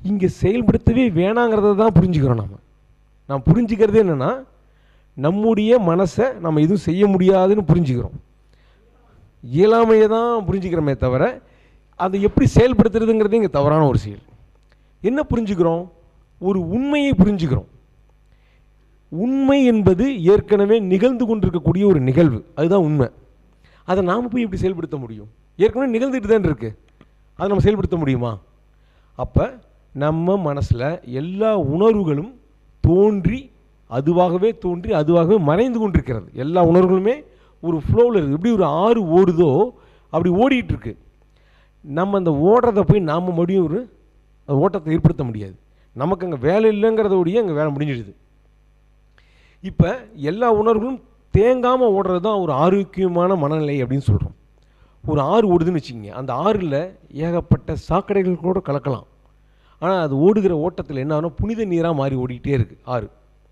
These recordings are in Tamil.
இங்கே செயல்படுத்தவே வேணாங்கிறத தான் புரிஞ்சுக்கிறோம் நம்ம நான் புரிஞ்சுக்கிறது என்னென்னா நம்முடைய மனசை நம்ம எதுவும் செய்ய முடியாதுன்னு புரிஞ்சுக்கிறோம் இயலாமையை தான் புரிஞ்சுக்கிறோமே தவிர அதை எப்படி செயல்படுத்துறதுங்கிறது இங்கே தவறான ஒரு செயல் என்ன புரிஞ்சுக்கிறோம் ஒரு உண்மையை புரிஞ்சுக்கிறோம் உண்மை என்பது ஏற்கனவே நிகழ்ந்து கொண்டிருக்கக்கூடிய ஒரு நிகழ்வு அதுதான் உண்மை அதை நாம் போய் எப்படி செயல்படுத்த முடியும் ஏற்கனவே நிகழ்ந்துட்டு தான் இருக்கு அதை நம்ம செயல்படுத்த முடியுமா அப்போ நம்ம மனசில் எல்லா உணர்வுகளும் தோன்றி அதுவாகவே தோன்றி அதுவாகவே மறைந்து கொண்டிருக்கிறது எல்லா உணர்வுகளுமே ஒரு ஃப்ளோவில் இருக்குது எப்படி ஒரு ஆறு ஓடுதோ அப்படி ஓடிட்டு இருக்கு நம்ம அந்த ஓடுறதை போய் நாம் மறுபடியும் ஒரு அந்த ஓட்டத்தை ஏற்படுத்த முடியாது நமக்கு அங்கே வேலை இல்லைங்கிறதோடய அங்கே வேலை முடிஞ்சிடுது இப்போ எல்லா உணர்வுகளும் தேங்காமல் ஓடுறது தான் ஒரு ஆரோக்கியமான மனநிலை அப்படின்னு சொல்கிறோம் ஒரு ஆறு ஓடுதுன்னு வச்சுக்கோங்க அந்த ஆறில் ஏகப்பட்ட சாக்கடைகள் கூட கலக்கலாம் ஆனால் அது ஓடுகிற ஓட்டத்தில் என்ன ஆகும் புனித நீராக மாறி ஓடிக்கிட்டே இருக்குது ஆறு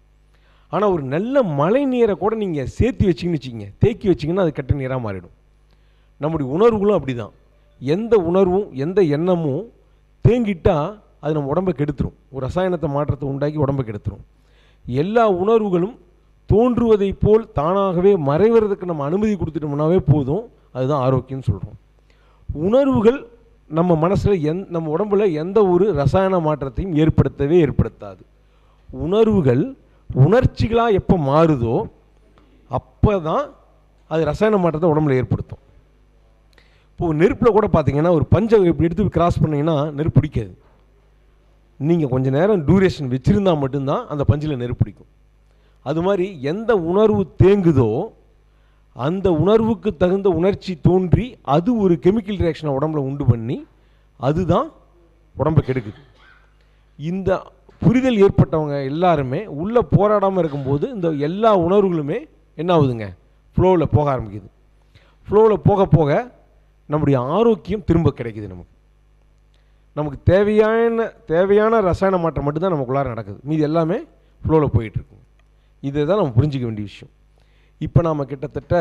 ஆனால் ஒரு நல்ல மழை நீரை கூட நீங்கள் சேர்த்து வச்சிங்கன்னு வச்சுக்கோங்க தேக்கி வச்சிங்கன்னா அது கெட்ட நீராக மாறிடும் நம்முடைய உணர்வுகளும் அப்படி தான் எந்த உணர்வும் எந்த எண்ணமும் தேங்கிட்டால் அது நம்ம உடம்பை கெடுத்துரும் ஒரு ரசாயனத்தை மாற்றத்தை உண்டாக்கி உடம்பை கெடுத்துரும் எல்லா உணர்வுகளும் தோன்றுவதைப் போல் தானாகவே மறைவதற்கு நம்ம அனுமதி கொடுத்துட்டோம்னாவே போதும் அதுதான் ஆரோக்கியம்னு சொல்கிறோம் உணர்வுகள் நம்ம மனசில் எந் நம்ம உடம்புல எந்த ஒரு ரசாயன மாற்றத்தையும் ஏற்படுத்தவே ஏற்படுத்தாது உணர்வுகள் உணர்ச்சிகளாக எப்போ மாறுதோ அப்போ தான் அது ரசாயன மாற்றத்தை உடம்புல ஏற்படுத்தும் இப்போது நெருப்பில் கூட பார்த்தீங்கன்னா ஒரு பஞ்சை இப்படி எடுத்து கிராஸ் பண்ணீங்கன்னா நெருப்பு பிடிக்காது நீங்கள் கொஞ்ச நேரம் டூரேஷன் வச்சுருந்தா மட்டும்தான் அந்த பஞ்சில் நெருப்பு பிடிக்கும் அது மாதிரி எந்த உணர்வு தேங்குதோ அந்த உணர்வுக்கு தகுந்த உணர்ச்சி தோன்றி அது ஒரு கெமிக்கல் ரியாக்ஷனை உடம்புல உண்டு பண்ணி அதுதான் உடம்பை கெடுக்குது இந்த புரிதல் ஏற்பட்டவங்க எல்லாருமே உள்ளே போராடாமல் இருக்கும்போது இந்த எல்லா உணர்வுகளுமே என்ன ஆகுதுங்க ஃப்ளோவில் போக ஆரம்பிக்குது ஃப்ளோவில் போக போக நம்முடைய ஆரோக்கியம் திரும்ப கிடைக்குது நமக்கு நமக்கு தேவையான தேவையான ரசாயன மாற்றம் மட்டும்தான் நமக்குள்ளார நடக்குது மீதி எல்லாமே ஃப்ளோவில் போயிட்டுருக்கு இதை தான் நம்ம புரிஞ்சிக்க வேண்டிய விஷயம் இப்போ நாம் கிட்டத்தட்ட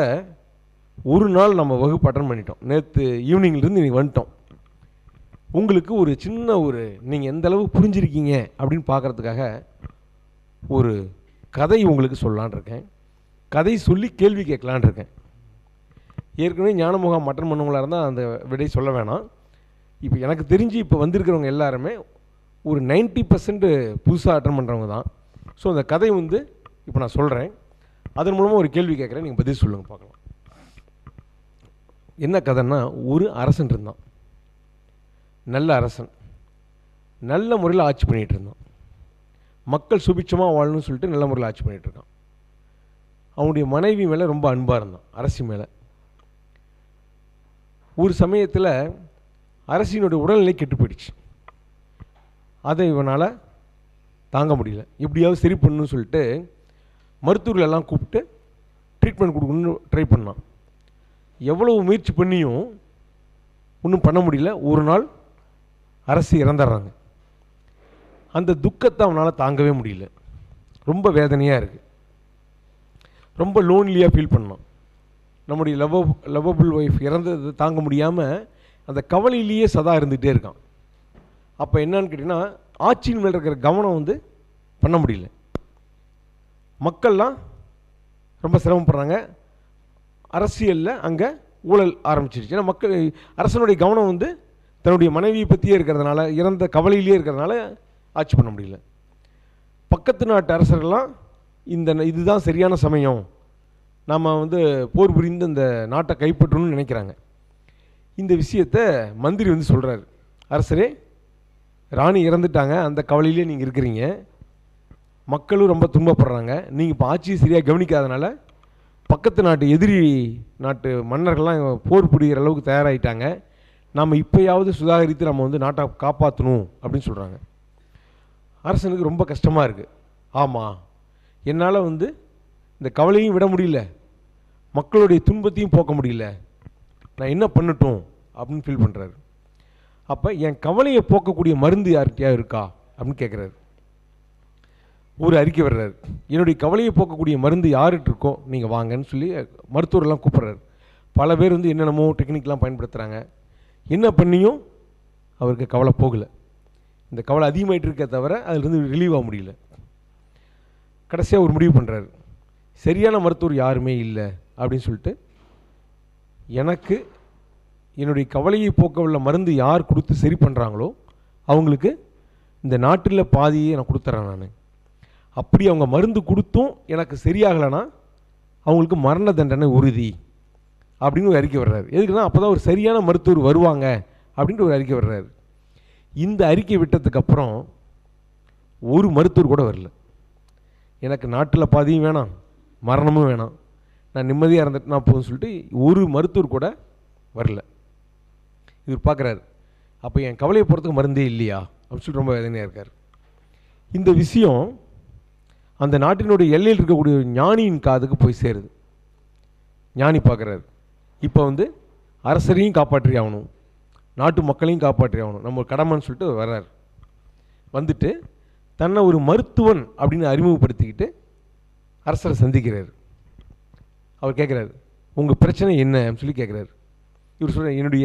ஒரு நாள் நம்ம வகுப்பு அட்டன் பண்ணிட்டோம் நேற்று ஈவினிங்லேருந்து இன்றைக்கி வந்துட்டோம் உங்களுக்கு ஒரு சின்ன ஒரு நீங்கள் எந்த அளவு புரிஞ்சிருக்கீங்க அப்படின்னு பார்க்குறதுக்காக ஒரு கதை உங்களுக்கு சொல்லலான் இருக்கேன் கதை சொல்லி கேள்வி கேட்கலான் இருக்கேன் ஏற்கனவே ஞானமுகாம் மட்டன் பண்ணவங்களாக இருந்தால் அந்த விடை சொல்ல வேணாம் இப்போ எனக்கு தெரிஞ்சு இப்போ வந்திருக்கிறவங்க எல்லாருமே ஒரு 90% பர்சன்ட் புதுசாக அட்டன் பண்ணுறவங்க தான் ஸோ அந்த கதை வந்து இப்போ நான் சொல்கிறேன் அதன் மூலமாக ஒரு கேள்வி கேட்குறேன் நீங்கள் பதில் சொல்லுங்கள் பார்க்கலாம் என்ன கதைன்னா ஒரு அரசன் இருந்தான் நல்ல அரசன் நல்ல முறையில் ஆட்சி பண்ணிகிட்டு இருந்தான் மக்கள் சுபிட்சமாக வாழணும்னு சொல்லிட்டு நல்ல முறையில் ஆட்சி பண்ணிகிட்டு இருக்கான் அவனுடைய மனைவி மேலே ரொம்ப அன்பாக இருந்தான் அரசி மேலே ஒரு சமயத்தில் அரசினுடைய உடல்நிலை கெட்டு போயிடுச்சு அதை இவனால் தாங்க முடியல எப்படியாவது சரி பண்ணணும்னு சொல்லிட்டு மருத்துவர்கள் எல்லாம் கூப்பிட்டு ட்ரீட்மெண்ட் கொடுக்கணும்னு ட்ரை பண்ணான் எவ்வளவு முயற்சி பண்ணியும் ஒன்றும் பண்ண முடியல ஒரு நாள் அரசு இறந்துடுறாங்க அந்த துக்கத்தை அவனால் தாங்கவே முடியல ரொம்ப வேதனையாக இருக்குது ரொம்ப லோன்லியாக ஃபீல் பண்ணான் நம்முடைய லவ் லவ்வபிள் ஒய்ஃப் இறந்தது தாங்க முடியாமல் அந்த கவலையிலேயே சதா இருந்துகிட்டே இருக்கான் அப்போ என்னன்னு கேட்டிங்கன்னா ஆட்சியின் மேல் இருக்கிற கவனம் வந்து பண்ண முடியல மக்கள்லாம் ரொம்ப சிரமப்படுறாங்க அரசியலில் அங்கே ஊழல் ஆரம்பிச்சிருச்சு ஏன்னா மக்கள் அரசனுடைய கவனம் வந்து தன்னுடைய மனைவியை பற்றியே இருக்கிறதுனால இறந்த கவலையிலே இருக்கிறதுனால ஆட்சி பண்ண முடியல பக்கத்து நாட்டு அரசர்கள்லாம் இந்த ந- இதுதான் சரியான சமயம் நம்ம வந்து போர் புரிந்து இந்த நாட்டை கைப்பற்றணும்னு நினைக்கிறாங்க இந்த விஷயத்தை மந்திரி வந்து சொல்கிறாரு அரசரே ராணி இறந்துட்டாங்க அந்த கவலையிலே நீங்கள் இருக்கிறீங்க மக்களும் ரொம்ப துன்பப்படுறாங்க நீங்கள் இப்போ ஆட்சியை சரியாக கவனிக்காதனால பக்கத்து நாட்டு எதிரி நாட்டு மன்னர்கள்லாம் போர் புரிகிற அளவுக்கு தயாராகிட்டாங்க நம்ம இப்போயாவது சுதாகரித்து நம்ம வந்து நாட்டை காப்பாற்றணும் அப்படின்னு சொல்கிறாங்க அரசனுக்கு ரொம்ப கஷ்டமாக இருக்குது ஆமாம் என்னால் வந்து இந்த கவலையும் விட முடியல மக்களுடைய துன்பத்தையும் போக்க முடியல நான் என்ன பண்ணட்டும் அப்படின்னு ஃபீல் பண்ணுறாரு அப்போ என் கவலையை போக்கக்கூடிய மருந்து யார்கிட்டயா இருக்கா அப்படின்னு கேட்குறாரு ஒரு அறிக்கை வர்றாரு என்னுடைய கவலையை போக்கக்கூடிய மருந்து யார்கிட்ட இருக்கோ நீங்கள் வாங்கன்னு சொல்லி மருத்துவரெல்லாம் கூப்பிட்றாரு பல பேர் வந்து என்னென்னமோ டெக்னிக்லாம் பயன்படுத்துகிறாங்க என்ன பண்ணியும் அவருக்கு கவலை போகலை இந்த கவலை அதிகமாயிட்டு இருக்க தவிர அதிலிருந்து ரிலீவ் ஆக முடியல கடைசியாக ஒரு முடிவு பண்ணுறாரு சரியான மருத்துவர் யாருமே இல்லை அப்படின்னு சொல்லிட்டு எனக்கு என்னுடைய கவலையை போக்க உள்ள மருந்து யார் கொடுத்து சரி பண்ணுறாங்களோ அவங்களுக்கு இந்த நாட்டில் பாதியை நான் கொடுத்துட்றேன் நான் அப்படி அவங்க மருந்து கொடுத்தும் எனக்கு சரியாகலைன்னா அவங்களுக்கு மரண தண்டனை உறுதி அப்படின்னு ஒரு அறிக்கை வர்றாரு எதுக்குன்னா அப்போ தான் ஒரு சரியான மருத்துவர் வருவாங்க அப்படின்ட்டு ஒரு அறிக்கை வர்றாரு இந்த அறிக்கை விட்டதுக்கு அப்புறம் ஒரு மருத்துவர் கூட வரல எனக்கு நாட்டில் பாதியும் வேணாம் மரணமும் வேணாம் நான் நிம்மதியாக இருந்துட்டு நான் போதும்னு சொல்லிட்டு ஒரு மருத்துவர் கூட வரல இவர் பார்க்குறாரு அப்போ என் கவலையை போகிறதுக்கு மருந்தே இல்லையா அப்படின்னு சொல்லிட்டு ரொம்ப வேதனையாக இருக்கார் இந்த விஷயம் அந்த நாட்டினுடைய எல்லையில் இருக்கக்கூடிய ஒரு ஞானியின் காதுக்கு போய் சேருது ஞானி பார்க்குறாரு இப்போ வந்து அரசரையும் காப்பாற்றி ஆகணும் நாட்டு மக்களையும் காப்பாற்றி ஆகணும் நம்ம கடமைன்னு சொல்லிட்டு வர்றார் வந்துட்டு தன்னை ஒரு மருத்துவன் அப்படின்னு அறிமுகப்படுத்திக்கிட்டு அரசரை சந்திக்கிறார் அவர் கேட்குறாரு உங்கள் பிரச்சனை என்ன அப்படின்னு சொல்லி கேட்குறாரு இவர் சொல்ற என்னுடைய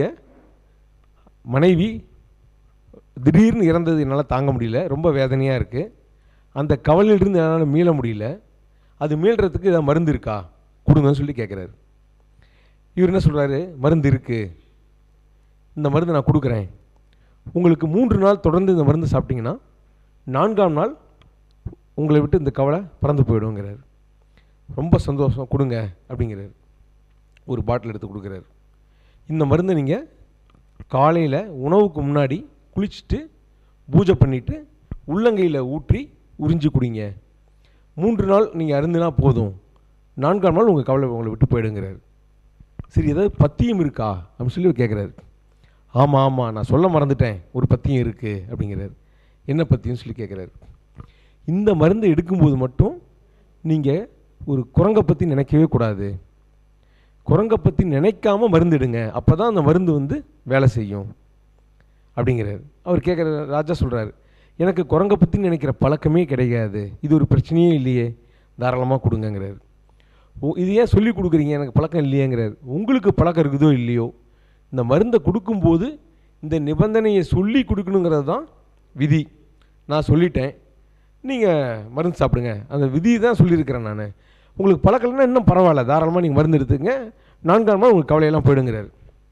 மனைவி திடீர்னு இறந்தது என்னால் தாங்க முடியல ரொம்ப வேதனையாக இருக்குது அந்த கவலையிலிருந்து என்னால் மீள முடியல அது மீள்றதுக்கு ஏதாவது மருந்து இருக்கா கொடுங்கன்னு சொல்லி கேட்குறாரு இவர் என்ன சொல்கிறாரு மருந்து இருக்குது இந்த மருந்து நான் கொடுக்குறேன் உங்களுக்கு மூன்று நாள் தொடர்ந்து இந்த மருந்து சாப்பிட்டீங்கன்னா நான்காம் நாள் உங்களை விட்டு இந்த கவலை பறந்து போயிடுங்கிறார் ரொம்ப சந்தோஷம் கொடுங்க அப்படிங்கிறார் ஒரு பாட்டில் எடுத்து கொடுக்குறாரு இந்த மருந்தை நீங்கள் காலையில் உணவுக்கு முன்னாடி குளிச்சுட்டு பூஜை பண்ணிவிட்டு உள்ளங்கையில் ஊற்றி உறிஞ்சி குடிங்க மூன்று நாள் நீங்கள் அருந்தினா போதும் நான்காம் நாள் உங்கள் கவலை உங்களை விட்டு போயிடுங்கிறார் சரி ஏதாவது பத்தியம் இருக்கா அப்படின்னு சொல்லி கேட்குறாரு ஆமாம் ஆமாம் நான் சொல்ல மறந்துட்டேன் ஒரு பத்தியம் இருக்குது அப்படிங்கிறார் என்ன பத்தியம்னு சொல்லி கேட்குறாரு இந்த மருந்தை எடுக்கும்போது மட்டும் நீங்கள் ஒரு குரங்கை பற்றி நினைக்கவே கூடாது குரங்கை பற்றி நினைக்காம மருந்து எடுங்க அப்போ தான் அந்த மருந்து வந்து வேலை செய்யும் அப்படிங்கிறார் அவர் கேட்குற ராஜா சொல்கிறாரு எனக்கு குரங்கை பற்றி நினைக்கிற பழக்கமே கிடையாது இது ஒரு பிரச்சனையே இல்லையே தாராளமாக கொடுங்கங்கிறாரு ஓ இது ஏன் சொல்லி கொடுக்குறீங்க எனக்கு பழக்கம் இல்லையேங்கிறார் உங்களுக்கு பழக்கம் இருக்குதோ இல்லையோ இந்த மருந்தை கொடுக்கும்போது இந்த நிபந்தனையை சொல்லி கொடுக்கணுங்கிறது தான் விதி நான் சொல்லிட்டேன் நீங்கள் மருந்து சாப்பிடுங்க அந்த விதி தான் சொல்லியிருக்கிறேன் நான் உங்களுக்கு பழக்கம்னா இன்னும் பரவாயில்ல தாராளமாக நீங்கள் மருந்து எடுத்துங்க நான்காம் நாள் உங்களுக்கு கவலையெல்லாம் போயிடுங்கிறார்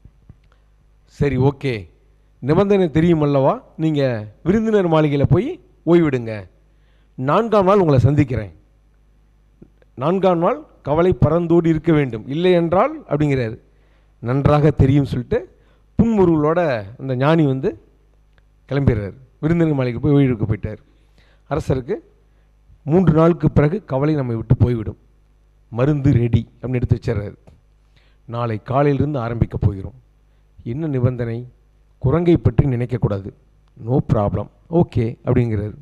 சரி ஓகே நிபந்தனை தெரியும் அல்லவா நீங்கள் விருந்தினர் மாளிகையில் போய் ஓய்விடுங்க நான்காம் நாள் உங்களை சந்திக்கிறேன் நான்காம் நாள் கவலை பறந்தோடி இருக்க வேண்டும் இல்லை என்றால் அப்படிங்கிறாரு நன்றாக தெரியும் சொல்லிட்டு புன்முருவலோட அந்த ஞானி வந்து கிளம்பிடுறாரு விருந்தினர் மாளிகை போய் ஓய்வெடுக்க போயிட்டார் அரசருக்கு மூன்று நாளுக்கு பிறகு கவலை நம்மை விட்டு போய்விடும் மருந்து ரெடி அப்படின்னு எடுத்து வச்சிடுறாரு நாளை காலையிலிருந்து ஆரம்பிக்க போகிறோம் என்ன நிபந்தனை குரங்கை பற்றி நினைக்கக்கூடாது நோ ப்ராப்ளம் ஓகே அப்படிங்கிறாரு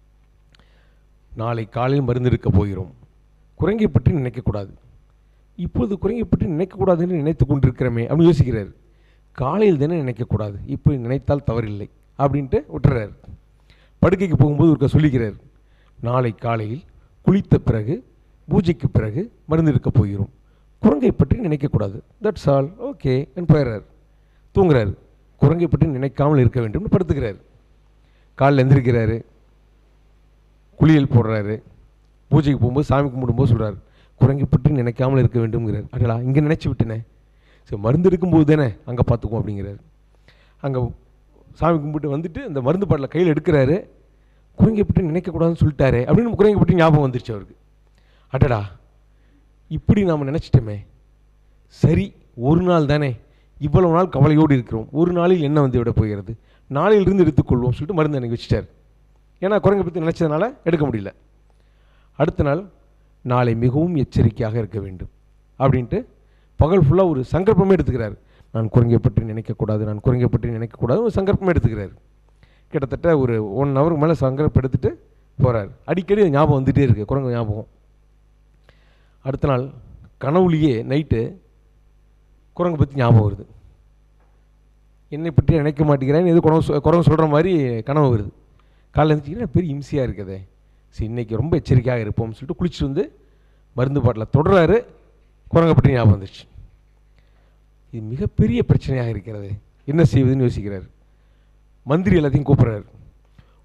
நாளை காலையில் மருந்து எடுக்க போகிறோம் குரங்கை பற்றி நினைக்கக்கூடாது இப்பொழுது குரங்கை பற்றி நினைக்கக்கூடாதுன்னு நினைத்து கொண்டிருக்கிறோமே அப்படின்னு யோசிக்கிறார் காலையில் தானே நினைக்கக்கூடாது இப்போ நினைத்தால் தவறில்லை அப்படின்ட்டு விட்டுறாரு படுக்கைக்கு போகும்போது ஒருக்க சொல்லிக்கிறார் நாளை காலையில் குளித்த பிறகு பூஜைக்கு பிறகு மருந்து எடுக்க போகிறோம் குரங்கை பற்றி நினைக்கக்கூடாது தட்ஸ் ஆல் ஓகே போயிடுறார் தூங்குறாரு குரங்கை பற்றி நினைக்காமல் இருக்க வேண்டும்னு படுத்துக்கிறார் காலைல எந்திரிக்கிறாரு குளியல் போடுறாரு பூஜைக்கு போகும்போது சாமி கும்பிடும்போது சொல்கிறார் குரங்கை பற்றி நினைக்காமல் இருக்க வேண்டும்ங்கிறார் அடடா இங்கே நினச்சி விட்டுனே சரி மருந்து எடுக்கும்போது தானே அங்கே பார்த்துக்குவோம் அப்படிங்கிறார் அங்கே சாமி கும்பிட்டு வந்துட்டு அந்த மருந்து பாட்டில் கையில் எடுக்கிறாரு குரங்கை பற்றி நினைக்கக்கூடாதுன்னு சொல்லிட்டாரு அப்படின்னு குரங்கை பற்றி ஞாபகம் வந்துருச்சு அவருக்கு அடடா இப்படி நாம் நினச்சிட்டோமே சரி ஒரு நாள் தானே இவ்வளவு நாள் கவலையோடு இருக்கிறோம் ஒரு நாளில் என்ன வந்து விட போகிறது நாளையிலிருந்து எடுத்துக்கொள்வோம் சொல்லிட்டு மருந்து எனக்கு வச்சுட்டார் ஏன்னா குரங்கை பற்றி நினச்சதுனால எடுக்க முடியல அடுத்த நாள் நாளை மிகவும் எச்சரிக்கையாக இருக்க வேண்டும் அப்படின்ட்டு பகல் ஃபுல்லாக ஒரு சங்கல்பமே எடுத்துக்கிறார் நான் குரங்கை பற்றி நினைக்கக்கூடாது நான் குரங்கை பற்றி நினைக்கக்கூடாது ஒரு சங்கல்பமே எடுத்துக்கிறார் கிட்டத்தட்ட ஒரு ஒன் ஹவருக்கு மேலே சங்கல்பம் எடுத்துட்டு போகிறார் அடிக்கடி அது ஞாபகம் வந்துகிட்டே இருக்குது குரங்கு ஞாபகம் அடுத்த நாள் கனவுலேயே நைட்டு குரங்கு பற்றி ஞாபகம் வருது என்னை பற்றி நினைக்க மாட்டேங்கிறேன்னு எது குரங்கு சொ- குரங்கு சொல்கிற மாதிரி கனவு வருது காலைல எழுந்திரிச்சிங்கன்னா பெரிய இம்சையாக இருக்குதே சரி இன்னைக்கு ரொம்ப எச்சரிக்கையாக இருப்போம்னு சொல்லிட்டு குளிச்சுட்டு வந்து மருந்து பாட்டில் தொடராரு குரங்கை பற்றி ஞாபகம் வந்துருச்சு இது மிகப்பெரிய பிரச்சனையாக இருக்கிறது என்ன செய்வதுன்னு யோசிக்கிறார் மந்திரி எல்லாத்தையும் கூப்பிட்றாரு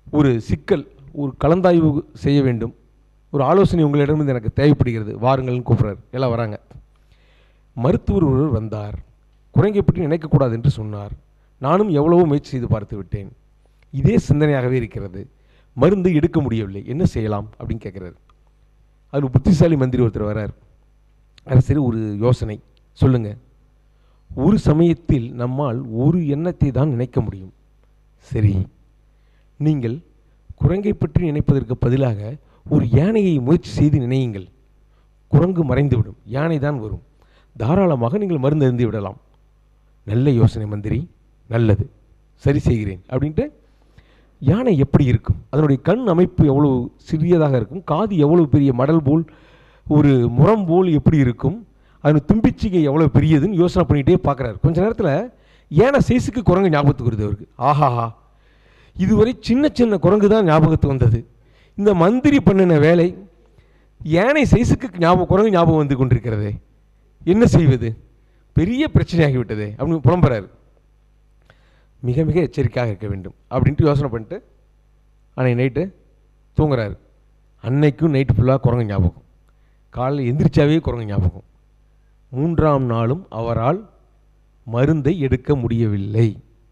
ஒரு சிக்கல் ஒரு கலந்தாய்வு செய்ய வேண்டும் ஒரு ஆலோசனை உங்களிடமிருந்து எனக்கு தேவைப்படுகிறது வாருங்கள்னு கூப்பிட்றாரு எல்லாம் வராங்க மருத்துவர் ஒருவர் வந்தார் குரங்கை பற்றி நினைக்கக்கூடாது என்று சொன்னார் நானும் எவ்வளவோ முயற்சி செய்து பார்த்து விட்டேன் இதே சிந்தனையாகவே இருக்கிறது மருந்து எடுக்க முடியவில்லை என்ன செய்யலாம் அப்படின்னு கேட்குறாரு அதில் புத்திசாலி மந்திரி ஒருத்தர் வரார் அரசர் ஒரு யோசனை சொல்லுங்க ஒரு சமயத்தில் நம்மால் ஒரு எண்ணத்தை தான் நினைக்க முடியும் சரி நீங்கள் குரங்கை பற்றி நினைப்பதற்கு பதிலாக ஒரு யானையை முயற்சி செய்து நினையுங்கள் குரங்கு மறைந்துவிடும் யானை தான் வரும் தாராளமாக நீங்கள் மருந்து அருந்தி விடலாம் நல்ல யோசனை மந்திரி நல்லது சரி செய்கிறேன் அப்படின்ட்டு யானை எப்படி இருக்கும் அதனுடைய கண் அமைப்பு எவ்வளவு சிறியதாக இருக்கும் காது எவ்வளவு பெரிய மடல் போல் ஒரு முரம் போல் எப்படி இருக்கும் அதன் தும்பிச்சிகை எவ்வளோ பெரியதுன்னு யோசனை பண்ணிகிட்டே பார்க்குறாரு கொஞ்ச நேரத்தில் யானை சைஸுக்கு குரங்கு ஞாபகத்துக்கு வருது அவருக்கு ஆஹாஹா இதுவரை சின்ன சின்ன குரங்கு தான் ஞாபகத்துக்கு வந்தது இந்த மந்திரி பண்ணின வேலை யானை சைஸுக்கு ஞாபகம் குரங்கு ஞாபகம் வந்து கொண்டிருக்கிறதே என்ன செய்வது பெரிய பிரச்சனையாகிவிட்டதே அப்படின்னு புலம்புறாரு மிக மிக எச்சரிக்கையாக இருக்க வேண்டும் அப்படின்ட்டு யோசனை பண்ணிட்டு அன்னைக்கு நைட்டு தூங்குறாரு அன்னைக்கும் நைட்டு ஃபுல்லாக குரங்கு ஞாபகம் காலையில் எந்திரிச்சாவே குரங்கு ஞாபகம் மூன்றாம் நாளும் அவரால் மருந்தை எடுக்க முடியவில்லை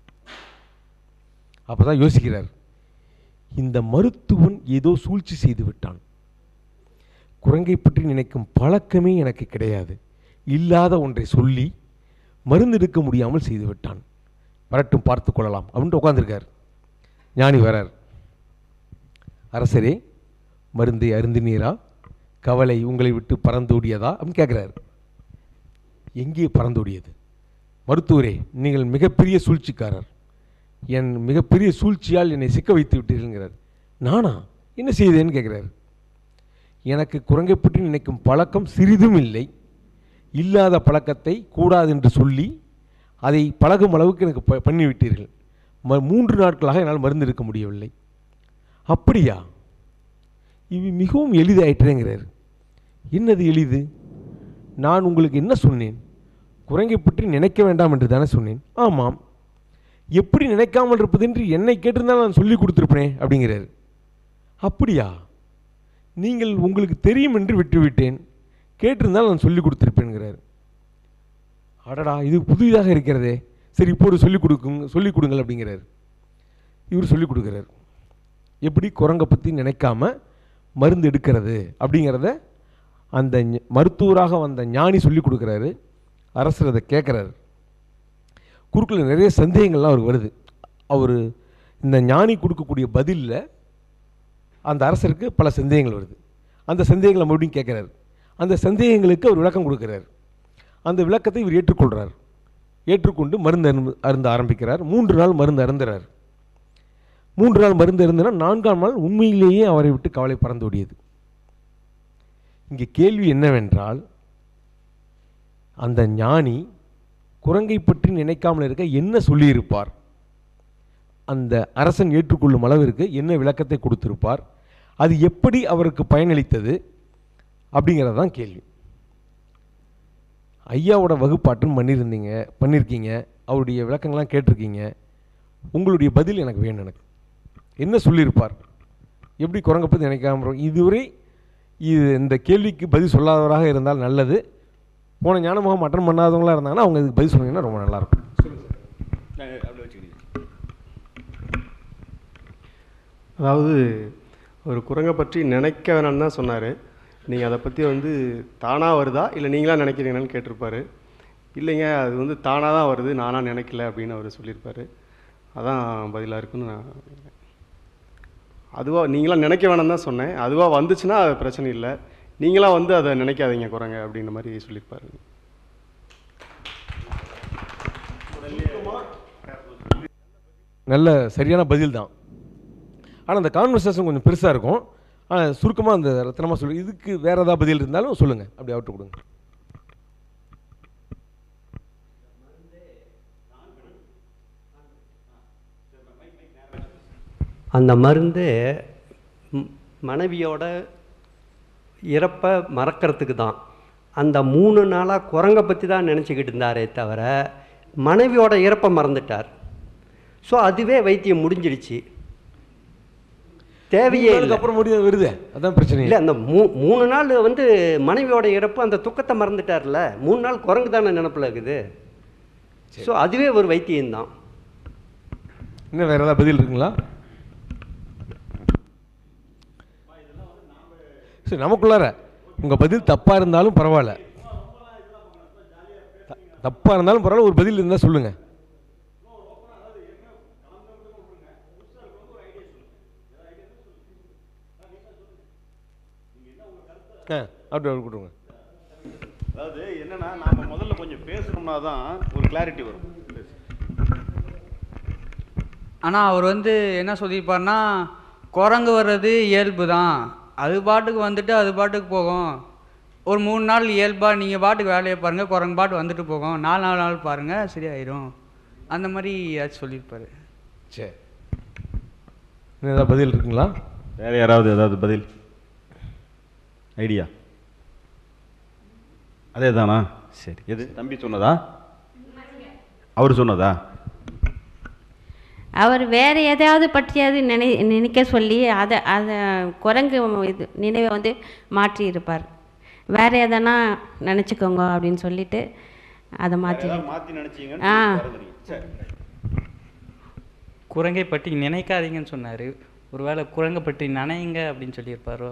அப்போ தான் யோசிக்கிறார் இந்த மருத்துவன் ஏதோ சூழ்ச்சி செய்து விட்டான் குரங்கை பற்றி நினைக்கும் பழக்கமே எனக்கு கிடையாது இல்லாத ஒன்றை சொல்லி மருந்து எடுக்க முடியாமல் செய்து விட்டான் வரட்டும் பார்த்து கொள்ளலாம் அப்படின்ட்டு உட்காந்துருக்கார் ஞானி வரார் அரசரே மருந்தை அருந்தினீரா கவலை உங்களை விட்டு பறந்தோடியதா அப்படின்னு கேட்குறாரு எங்கே பறந்தோடியது மருத்துவரே நீங்கள் மிகப்பெரிய சூழ்ச்சிக்காரர் என் மிகப்பெரிய சூழ்ச்சியால் என்னை சிக்க வைத்து விட்டீர்கள்ங்கிறார் நானா என்ன செய்தேன்னு கேட்குறாரு எனக்கு குரங்கை பற்றி நினைக்கும் பழக்கம் சிறிதும் இல்லை இல்லாத பழக்கத்தை கூடாது என்று சொல்லி அதை பழகும் அளவுக்கு எனக்கு ப- பண்ணிவிட்டீர்கள் ம மூன்று நாட்களாக என்னால் மருந்து எடுக்க முடியவில்லை அப்படியா இது மிகவும் எளிதாயிற்றேங்கிறார் என்னது எளிது நான் உங்களுக்கு என்ன சொன்னேன் குரங்கை பற்றி நினைக்க வேண்டாம் என்று தானே சொன்னேன் ஆமாம் எப்படி நினைக்காமல் இருப்பது என்று என்னை கேட்டிருந்தால் நான் சொல்லி கொடுத்துருப்பேனே அப்படிங்கிறார் அப்படியா நீங்கள் உங்களுக்கு தெரியும் என்று விட்டுவிட்டேன் கேட்டிருந்தால் நான் சொல்லி கொடுத்துருப்பேன்கிறார் அடடா இது புதிதாக இருக்கிறதே சரி இப்போது சொல்லிக் கொடுக்குங்க சொல்லிக் கொடுங்கள் அப்படிங்கிறார் இவர் சொல்லிக் கொடுக்குறார் எப்படி குரங்கை பற்றி நினைக்காம மருந்து எடுக்கிறது அப்படிங்கிறத அந்த ஞ- மருத்துவராக வந்த ஞானி சொல்லிக் கொடுக்குறாரு அரசர் அதை கேட்குறாரு குறுக்கில் நிறைய சந்தேகங்கள்லாம் அவருக்கு வருது அவர் இந்த ஞானி கொடுக்கக்கூடிய பதிலில் அந்த அரசருக்கு பல சந்தேகங்கள் வருது அந்த சந்தேகங்களை மறுபடியும் கேட்குறாரு அந்த சந்தேகங்களுக்கு அவர் விளக்கம் கொடுக்குறார் அந்த விளக்கத்தை இவர் ஏற்றுக்கொள்கிறார் ஏற்றுக்கொண்டு மருந்து அருந்து அருந்த ஆரம்பிக்கிறார் மூன்று நாள் மருந்து அருந்துறார் மூன்று நாள் மருந்து அருந்தினா நான்காம் நாள் உண்மையிலேயே அவரை விட்டு கவலை பறந்து ஓடியது இங்கே கேள்வி என்னவென்றால் அந்த ஞானி குரங்கை பற்றி நினைக்காமல் இருக்க என்ன சொல்லியிருப்பார் அந்த அரசன் ஏற்றுக்கொள்ளும் அளவிற்கு என்ன விளக்கத்தை கொடுத்திருப்பார் அது எப்படி அவருக்கு பயனளித்தது அப்படிங்கிறது தான் கேள்வி ஐயாவோட வகுப்பாட்டும் பண்ணியிருந்தீங்க பண்ணியிருக்கீங்க அவருடைய விளக்கங்கள்லாம் கேட்டிருக்கீங்க உங்களுடைய பதில் எனக்கு வேணும் எனக்கு என்ன சொல்லியிருப்பார் எப்படி குரங்கை பற்றி நினைக்காம இருக்கோம்? இதுவரை இது இந்த கேள்விக்கு பதில் சொல்லாதவராக இருந்தால் நல்லது போன ஞானமுகம் அட்டன் பண்ணாதவங்களா இருந்தாங்கன்னா அவங்க இதுக்கு பதில் சொன்னீங்கன்னா ரொம்ப நல்லாயிருக்கும் அப்படி வச்சுக்கிறீங்க அதாவது ஒரு குரங்கை பற்றி நினைக்க வேணாம்னு தான் சொன்னார் நீங்கள் அதை பற்றி வந்து தானாக வருதா இல்லை நீங்களா நினைக்கிறீங்கன்னு கேட்டிருப்பாரு இல்லைங்க அது வந்து தானாக தான் வருது நானாக நினைக்கல அப்படின்னு அவர் சொல்லியிருப்பாரு அதான் பதிலாக இருக்குன்னு நான் நினைக்கிறேன் அதுவாக நீங்களாம் நினைக்க வேணாம்னு தான் சொன்னேன் அதுவாக வந்துச்சுன்னா அது பிரச்சனை இல்லை நீங்களா வந்து அதை நினைக்காதீங்க குரங்க அப்படின்ற மாதிரி சொல்லியிருப்பாரு நல்ல சரியான பதில் தான் ஆனால் அந்த கான்வர்சேஷன் கொஞ்சம் பெருசாக இருக்கும் ஆனால் சுருக்கமாக அந்த ரத்தனமாக சொல்லு இதுக்கு வேறு ஏதாவது பதில் இருந்தாலும் சொல்லுங்கள் அப்படி அவுட்டு கொடுங்க அந்த மருந்து ம், மனைவியோட இறப்பை மறக்கிறதுக்கு தான் அந்த மூணு நாளாக குரங்கை பற்றி தான் நினச்சிக்கிட்டு இருந்தாரே தவிர மனைவியோட இறப்பை மறந்துட்டார் ஸோ அதுவே வைத்தியம் முடிஞ்சிடுச்சு தேவையே மூணு நாளுக்கு இல்லை அப்புறம் முடியும் வருது அதான் பிரச்சனை இல்லை அந்த மூ மூணு நாள் வந்து மனைவியோட இறப்பு அந்த துக்கத்தை மறந்துட்டார்ல மூணு நாள் குரங்கு தானே நினப்பில் இருக்குது ஸோ அதுவே ஒரு வைத்தியம்தான் இன்னும் வேற ஏதாவது பதில் இருக்குங்களா சரி நமக்குள்ளார உங்கள் பதில் தப்பாக இருந்தாலும் பரவாயில்ல த- தப்பா இருந்தாலும் பரவாயில்ல ஒரு பதில் இருந்தால் சொல்லுங்க ஆ அப்படி அப்படி கொடுங்க அதாவது என்னன்னா நாம முதல்ல கொஞ்சம் பேசணும்னா தான் ஒரு கிளாரிட்டி வரும் ஆனால் அவர் வந்து என்ன சொல்லியிருப்பார்னா குரங்கு வர்றது இயல்பு தான் அது பாட்டுக்கு வந்துட்டு அது பாட்டுக்கு போகும் ஒரு மூணு நாள் இயல்பாக நீங்கள் பாட்டுக்கு வேலையை பாருங்கள் குரங்கு பாட்டு வந்துட்டு போகும் நாலு நாலு நாள் பாருங்கள் சரியாயிரும் அந்த மாதிரி ஏதாச்சும் சொல்லியிருப்பாரு சரி இன்னும் ஏதாவது பதில் இருக்குங்களா வேற யாராவது ஏதாவது பதில் ஐடியா அதே தானா சரி எது தம்பி சொன்னதா அவர் சொன்னதா அவர் வேறு எதையாவது பற்றியாவது நினை நினைக்க சொல்லி அதை அதை குரங்கு இது நினைவை வந்து மாற்றி இருப்பார் வேறு எதனா நினச்சிக்கோங்க அப்படின்னு சொல்லிட்டு அதை மாற்றி மாத்தி நினைச்சீங்கன்னு ஆ. சொல்லி சரி குரங்கை பற்றி நினைக்காதீங்கன்னு சொன்னார் ஒருவேளை குரங்கை பற்றி நினைங்க அப்படின்னு சொல்லியிருப்பாரோ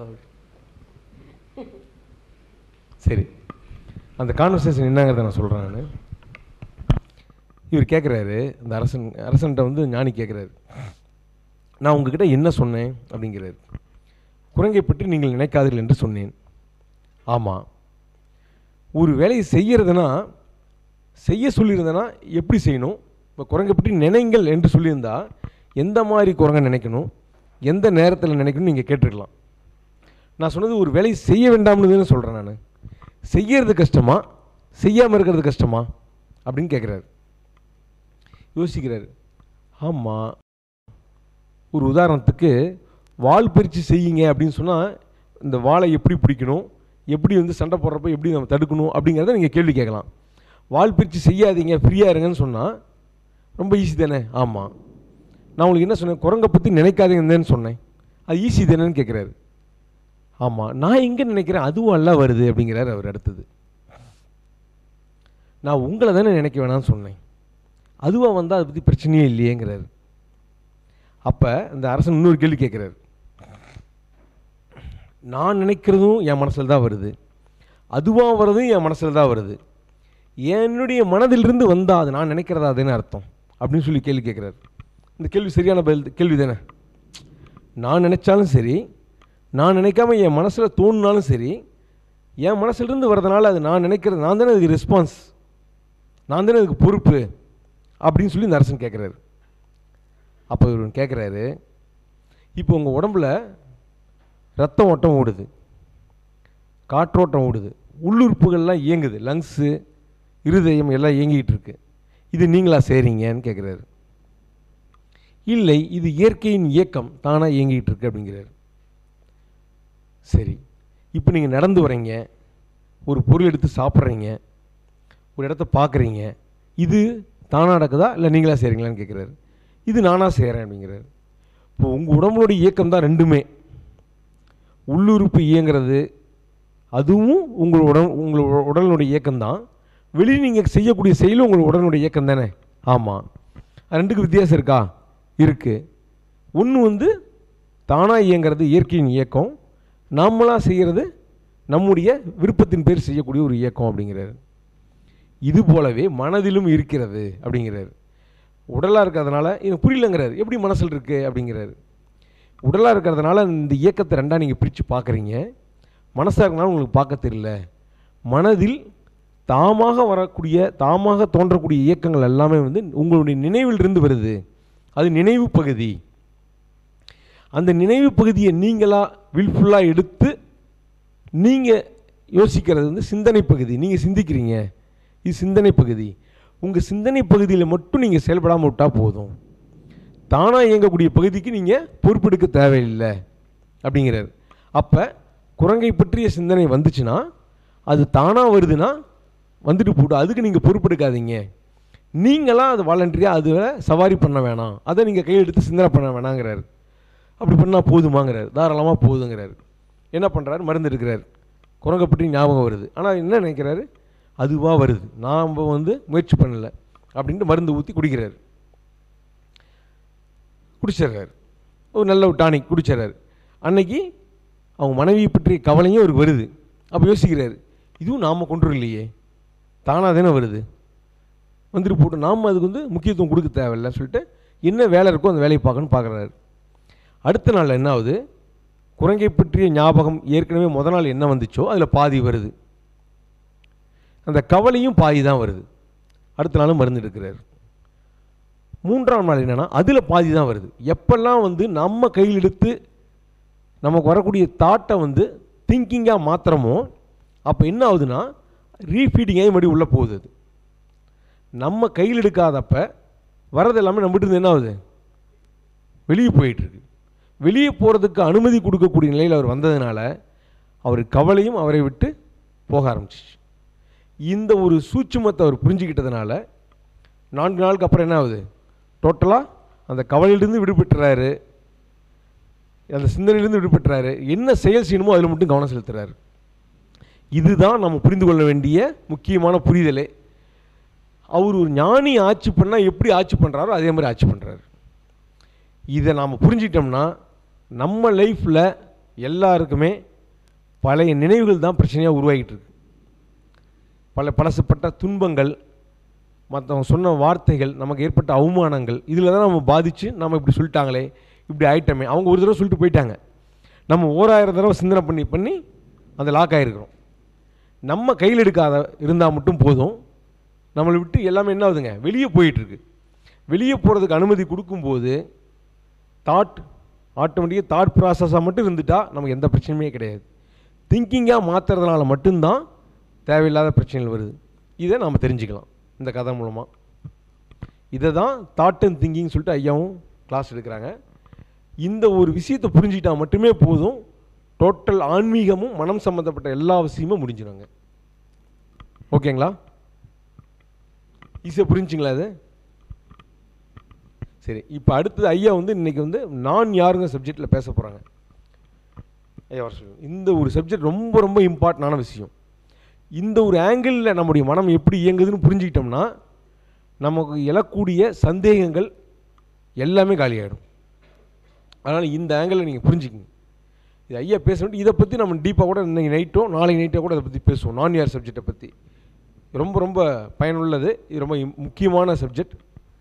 சரி அந்த கான்வர்சேஷன் என்னங்கிறத நான் சொல்கிறேன் நான் இவர் கேட்குறாரு இந்த அரசன் அரசன்ட்ட வந்து ஞானி கேட்குறாரு நான் உங்ககிட்ட என்ன சொன்னேன் அப்படிங்கிறாரு குரங்கை பற்றி நீங்கள் நினைக்காதீர்கள் என்று சொன்னேன் ஆமாம் ஒரு வேலையை செய்கிறதுனா செய்ய சொல்லியிருந்தேன்னா எப்படி செய்யணும் இப்போ குரங்கை பற்றி நினைங்கள் என்று சொல்லியிருந்தா எந்த மாதிரி குரங்கை நினைக்கணும் எந்த நேரத்தில் நினைக்கணும் நீங்கள் கேட்டிருக்கலாம் நான் சொன்னது ஒரு வேலையை செய்ய வேண்டாம்னு சொல்கிறேன் நான் செய்யறது கஷ்டமா செய்யாமல் இருக்கிறது கஷ்டமா அப்படின்னு கேட்குறாரு யோசிக்கிறாரு ஆமாம் ஒரு உதாரணத்துக்கு வால் பறித்து செய்யுங்க அப்படின்னு சொன்னால் இந்த வாளை எப்படி பிடிக்கணும் எப்படி வந்து சண்டை போடுறப்ப எப்படி நம்ம தடுக்கணும் அப்படிங்கிறத நீங்கள் கேள்வி கேட்கலாம் வால் பிரித்து செய்யாதீங்க ஃப்ரீயாக இருங்கன்னு சொன்னால் ரொம்ப ஈஸி தானே ஆமாம் நான் உங்களுக்கு என்ன சொன்னேன் குரங்கை பற்றி நினைக்காதீங்கன்னு சொன்னேன் அது ஈஸி தானேன்னு கேட்குறாரு ஆமாம் நான் எங்கே நினைக்கிறேன் அதுவும் அல்ல வருது அப்படிங்கிறார் அவர் அடுத்தது நான் உங்களை தானே நினைக்க வேணாம்னு சொன்னேன் அதுவாக வந்தால் அதை பற்றி பிரச்சனையே இல்லையேங்கிறாரு அப்போ இந்த அரசன் இன்னொரு கேள்வி கேட்குறாரு நான் நினைக்கிறதும் என் மனசில் தான் வருது அதுவாக வர்றதும் என் மனசில் தான் வருது என்னுடைய மனதிலிருந்து வந்தால் அது நான் நினைக்கிறதா அதுன்னு அர்த்தம் அப்படின்னு சொல்லி கேள்வி கேட்குறாரு இந்த கேள்வி சரியான பதில் கேள்வி தானே நான் நினச்சாலும் சரி நான் நினைக்காம என் மனசில் தோணுனாலும் சரி என் மனசுலேருந்து வர்றதுனால அது நான் நினைக்கிறது நான் தானே அதுக்கு ரெஸ்பான்ஸ் நான் தானே அதுக்கு பொறுப்பு அப்படின்னு சொல்லி இந்த அரசன் கேட்குறாரு அப்போ இவர் கேட்குறாரு இப்போ உங்கள் உடம்புல ரத்த ஓட்டம் ஓடுது காற்றோட்டம் ஓடுது உள்ளுறுப்புகள்லாம் இயங்குது லங்ஸு இருதயம் எல்லாம் இயங்கிக்கிட்டு இருக்கு இது நீங்களா செய்கிறீங்கன்னு கேட்குறாரு இல்லை இது இயற்கையின் இயக்கம் தானாக இயங்கிக்கிட்டு இருக்கு அப்படிங்கிறாரு சரி இப்போ நீங்கள் நடந்து வரீங்க ஒரு பொருள் எடுத்து சாப்பிட்றீங்க ஒரு இடத்த பார்க்குறீங்க இது தானாக நடக்குதா இல்லை நீங்களா செய்கிறீங்களான்னு கேட்குறாரு இது நானாக செய்கிறேன் அப்படிங்கிறாரு இப்போ உங்கள் உடம்புடைய இயக்கம் தான் ரெண்டுமே உள்ளுறுப்பு இயங்கிறது அதுவும் உங்கள் உடல் உங்கள் உடலினுடைய இயக்கம் தான் வெளியே நீங்கள் செய்யக்கூடிய செயலும் உங்கள் உடலினுடைய இயக்கம் தானே ஆமாம் ரெண்டுக்கு வித்தியாசம் இருக்கா இருக்குது ஒன்று வந்து தானாக இயங்கிறது இயற்கையின் இயக்கம் நாமளாக செய்கிறது நம்முடைய விருப்பத்தின் பேர் செய்யக்கூடிய ஒரு இயக்கம் அப்படிங்கிறாரு இது போலவே மனதிலும் இருக்கிறது அப்படிங்கிறாரு உடலாக இருக்கிறதுனால எனக்கு புரியலங்கிறாரு எப்படி மனசில் இருக்குது அப்படிங்கிறாரு உடலாக இருக்கிறதுனால இந்த இயக்கத்தை ரெண்டாக நீங்கள் பிரித்து பார்க்குறீங்க மனசாக இருக்கனால உங்களுக்கு பார்க்க தெரியல மனதில் தாமாக வரக்கூடிய தாமாக தோன்றக்கூடிய இயக்கங்கள் எல்லாமே வந்து உங்களுடைய நினைவிலிருந்து வருது அது நினைவு பகுதி அந்த நினைவு பகுதியை நீங்களாக வில்ஃபுல்லாக எடுத்து நீங்கள் யோசிக்கிறது வந்து சிந்தனை பகுதி நீங்கள் சிந்திக்கிறீங்க இது சிந்தனை பகுதி உங்கள் சிந்தனை பகுதியில் மட்டும் நீங்கள் செயல்படாமல் விட்டால் போதும் தானாக இயங்கக்கூடிய பகுதிக்கு நீங்கள் பொறுப்பெடுக்க தேவையில்லை அப்படிங்கிறார் அப்போ குரங்கை பற்றிய சிந்தனை வந்துச்சுன்னா அது தானாக வருதுன்னா வந்துட்டு போட்டு அதுக்கு நீங்கள் பொறுப்பெடுக்காதீங்க நீங்களாம் அது வாலண்டரியாக அது சவாரி பண்ண வேணாம் அதை நீங்கள் கையெடுத்து சிந்தனை பண்ண வேணாங்கிறாரு அப்படி பண்ணால் போதுமாங்கிறாரு தாராளமாக போதுங்கிறாரு என்ன பண்ணுறாரு மருந்து எடுக்கிறாரு குரங்கை பற்றி ஞாபகம் வருது ஆனால் என்ன நினைக்கிறாரு அதுவாக வருது நாம் வந்து முயற்சி பண்ணல அப்படின்ட்டு மருந்து ஊற்றி குடிக்கிறாரு குடிச்சிடுறாரு ஒரு நல்ல ஒரு டானிக் குடிச்சிடுறாரு அன்னைக்கு அவங்க மனைவியை பற்றிய கவலையும் அவருக்கு வருது அப்போ யோசிக்கிறாரு இதுவும் நாம் கொண்டு வரலையே தானாக தானே வருது வந்துட்டு போட்டு நாம் அதுக்கு வந்து முக்கியத்துவம் கொடுக்க தேவையில்ல சொல்லிட்டு என்ன வேலை இருக்கோ அந்த வேலையை பார்க்கணும்னு பார்க்குறாரு அடுத்த நாள் என்ன ஆகுது குரங்கை பற்றிய ஞாபகம் ஏற்கனவே முத நாள் என்ன வந்துச்சோ அதில் பாதி வருது அந்த கவலையும் பாதி தான் வருது அடுத்த நாளும் மருந்து எடுக்கிறார் மூன்றாம் நாள் என்னென்னா அதில் பாதி தான் வருது எப்பெல்லாம் வந்து நம்ம கையில் எடுத்து நமக்கு வரக்கூடிய தாட்டை வந்து திங்கிங்காக மாத்திரமோ அப்போ என்ன ஆகுதுன்னா ரீஃபீடிங் ஆகி மறுபடியும் உள்ளே போகுது அது நம்ம கையில் எடுக்காதப்ப வரது எல்லாமே நம்மகிட்ட இருந்து என்ன ஆகுது வெளியே போயிட்டுருக்கு வெளியே போகிறதுக்கு அனுமதி கொடுக்கக்கூடிய நிலையில் அவர் வந்ததுனால அவர் கவலையும் அவரை விட்டு போக ஆரம்பிச்சிச்சு இந்த ஒரு சூட்சுமத்தை அவர் புரிஞ்சுக்கிட்டதுனால நான்கு நாளுக்கு அப்புறம் என்ன ஆகுது டோட்டலாக அந்த கவலையிலிருந்து விடுபட்டுறாரு அந்த சிந்தனையிலிருந்து விடுபட்டுறாரு என்ன செயல் செய்யணுமோ அதில் மட்டும் கவனம் செலுத்துறாரு இதுதான் நம்ம புரிந்து கொள்ள வேண்டிய முக்கியமான புரிதலே அவர் ஒரு ஞானி ஆட்சி பண்ணால் எப்படி ஆட்சி பண்ணுறாரோ அதே மாதிரி ஆட்சி பண்ணுறாரு இதை நாம் புரிஞ்சிட்டோம்னா நம்ம லைஃப்பில் எல்லாருக்குமே பழைய நினைவுகள் தான் பிரச்சனையாக உருவாகிட்டு இருக்கு பல பழசப்பட்ட துன்பங்கள் மற்றவங்க சொன்ன வார்த்தைகள் நமக்கு ஏற்பட்ட அவமானங்கள் இதில் தான் நம்ம பாதித்து நம்ம இப்படி சொல்லிட்டாங்களே இப்படி ஆயிட்டோமே அவங்க ஒரு தடவை சொல்லிட்டு போயிட்டாங்க நம்ம ஓராயிரம் தடவை சிந்தனை பண்ணி பண்ணி அந்த லாக் ஆகிருக்கிறோம் நம்ம கையில் எடுக்காத இருந்தால் மட்டும் போதும் நம்மளை விட்டு எல்லாமே என்ன ஆகுதுங்க வெளியே போயிட்டுருக்கு வெளியே போகிறதுக்கு அனுமதி கொடுக்கும்போது தாட் ஆட்டோமேட்டிக்காக தாட் ப்ராசஸாக மட்டும் இருந்துட்டா நமக்கு எந்த பிரச்சனையுமே கிடையாது திங்கிங்காக மாற்றுறதுனால மட்டும்தான் தேவையில்லாத பிரச்சனைகள் வருது இதை நாம் தெரிஞ்சுக்கலாம் இந்த கதை மூலமாக இதை தான் தாட் அண்ட் திங்கிங் சொல்லிட்டு ஐயாவும் கிளாஸ் எடுக்கிறாங்க இந்த ஒரு விஷயத்தை புரிஞ்சுக்கிட்டா மட்டுமே போதும் டோட்டல் ஆன்மீகமும் மனம் சம்மந்தப்பட்ட எல்லா விஷயமும் முடிஞ்சிடுங்க ஓகேங்களா ஈஸியாக புரிஞ்சுங்களா அது சரி இப்போ அடுத்தது ஐயா வந்து இன்னைக்கு வந்து நான் யாருங்க சப்ஜெக்டில் பேச போகிறாங்க ஐயா வர சொல்லுங்க இந்த ஒரு சப்ஜெக்ட் ரொம்ப ரொம்ப இம்பார்ட்டண்டான விஷயம் இந்த ஒரு ஆங்கிளில் நம்முடைய மனம் எப்படி இயங்குதுன்னு புரிஞ்சுக்கிட்டோம்னா நமக்கு எழக்கூடிய சந்தேகங்கள் எல்லாமே காலியாகிடும் அதனால் இந்த ஆங்கிளில் நீங்கள் புரிஞ்சுக்கங்க இது ஐயா பேசணும் இதை பற்றி நம்ம டீப்பாக கூட இன்னைக்கு நைட்டோ நாளைக்கு நைட்டோ கூட இதை பற்றி பேசுவோம் நான் யார் சப்ஜெக்டை பற்றி ரொம்ப ரொம்ப பயனுள்ளது இது ரொம்ப இம்- முக்கியமான சப்ஜெக்ட்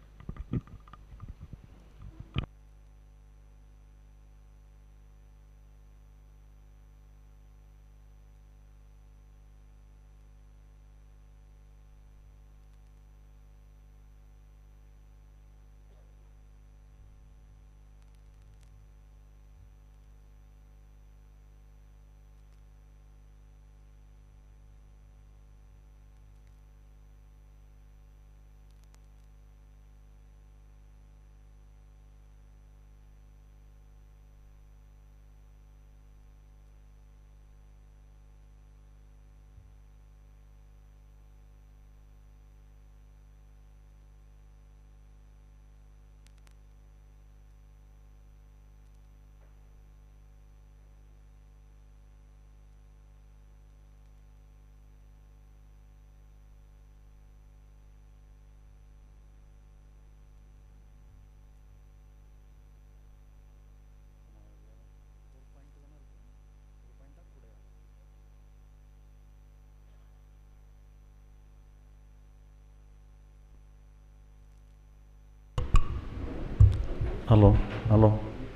ஹலோ ஹலோ